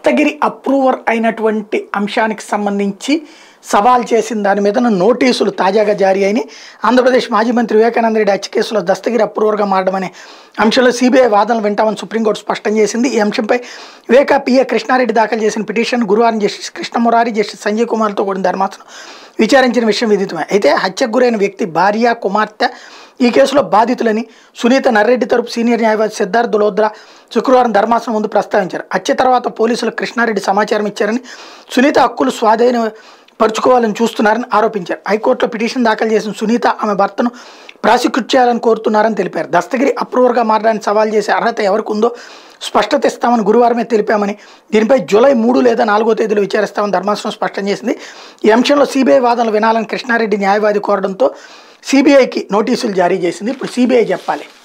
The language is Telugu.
దస్తగిరి అప్రూవర్ అయినటువంటి అంశానికి సంబంధించి సవాల్ చేసిన దాని మీద నోటీసులు తాజాగా జారీ అయినాయి ఆంధ్రప్రదేశ్ మాజీ మంత్రి వివేకానంద రెడ్డి హత్య కేసులో దస్తగిరి అప్రూవర్గా మారడం అనే అంశంలో సిబిఐ వాదనలు వింటామని సుప్రీంకోర్టు స్పష్టం చేసింది ఈ అంశంపై వివేక పిఏ కృష్ణారెడ్డి దాఖలు చేసిన పిటిషన్ గురువారం జస్టిస్ కృష్ణమురారి జస్టిస్ సంజయ్ కుమార్తో కూడిన ధర్మాసనం విచారించిన విషయం విదితమే అయితే హత్యకు గురైన వ్యక్తి భార్య కుమార్తె ఈ కేసులో బాధితులని సునీత నర్రెడ్డి తరపు సీనియర్ న్యాయవాది సిద్ధార్థ్ దులోద్రా శుక్రవారం ధర్మాసనం ముందు ప్రస్తావించారు హత్య తర్వాత పోలీసులు కృష్ణారెడ్డి సమాచారం ఇచ్చారని సునీత హక్కులు స్వాధీన పరుచుకోవాలని చూస్తున్నారని ఆరోపించారు హైకోర్టులో పిటిషన్ దాఖలు చేసిన సునీత ఆమె భర్తను ప్రాసిక్యూట్ చేయాలని కోరుతున్నారని తెలిపారు దస్తగిరి అప్రూవర్గా మారడానికి సవాల్ చేసే అర్హత ఎవరికి ఉందో స్పష్టత ఇస్తామని గురువారమే తెలిపామని దీనిపై జూలై మూడు లేదా నాలుగో తేదీలో విచారిస్తామని ధర్మాసనం స్పష్టం చేసింది ఈ అంశంలో సిబిఐ వాదనలు వినాలని కృష్ణారెడ్డి న్యాయవాది కోరడంతో సిబిఐకి నోటీసులు జారీ చేసింది ఇప్పుడు సిబిఐ చెప్పాలి